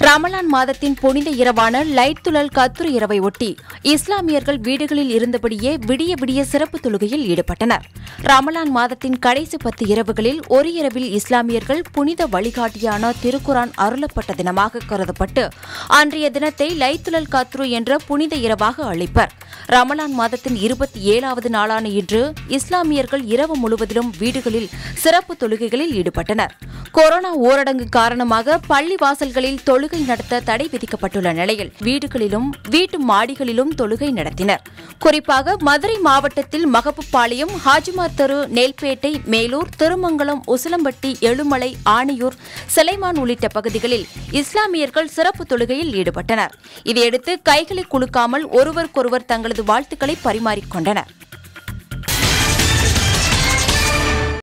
ரமலான் மாதத்தின் புனித இரவான லைத்துலல் கத்துர் இரவை ஒட்டி இஸ்லாமியர்கள் வீடுகளில் இருந்தபடியே விடிய விடிய சிறப்பு தொழுகையில் ஈடுபட்டனர் ரமலான் மாதத்தின் கடைசி பத்து இரவுகளில் ஒரு இரவில் இஸ்லாமியர்கள் புனித வழிகாட்டியான திருக்குரான் அருளப்பட்ட தினமாக கருதப்பட்டு அன்றைய தினத்தை லைத்துலல் கத்ரு என்ற புனித இரவாக அழைப்பர் ரமலான் மாதத்தின் இருபத்தி ஏழாவது நாளான இன்று இஸ்லாமியர்கள் இரவு முழுவதிலும் வீடுகளில் சிறப்பு தொழுகைகளில் ஈடுபட்டனர் கொரோனா ஊரடங்கு காரணமாக பள்ளி வாசல்களில் தொழுகை நடத்த தடை விதிக்கப்பட்டுள்ள நிலையில் வீடுகளிலும் வீட்டு மாடிகளிலும் தொழுகை நடத்தினர் குறிப்பாக மதுரை மாவட்டத்தில் மகப்புப்பாளையம் ஹாஜிமார் தெரு நெல்பேட்டை மேலூர் திருமங்கலம் உசிலம்பட்டி எழுமலை ஆணையூர் சிலைமான் உள்ளிட்ட பகுதிகளில் இஸ்லாமியர்கள் சிறப்பு தொழுகையில் ஈடுபட்டனர் இதையடுத்து கைகளை குலுக்காமல் ஒருவருக்கொருவர் தங்களது வாழ்த்துக்களை பரிமாறிக்கொண்டனர்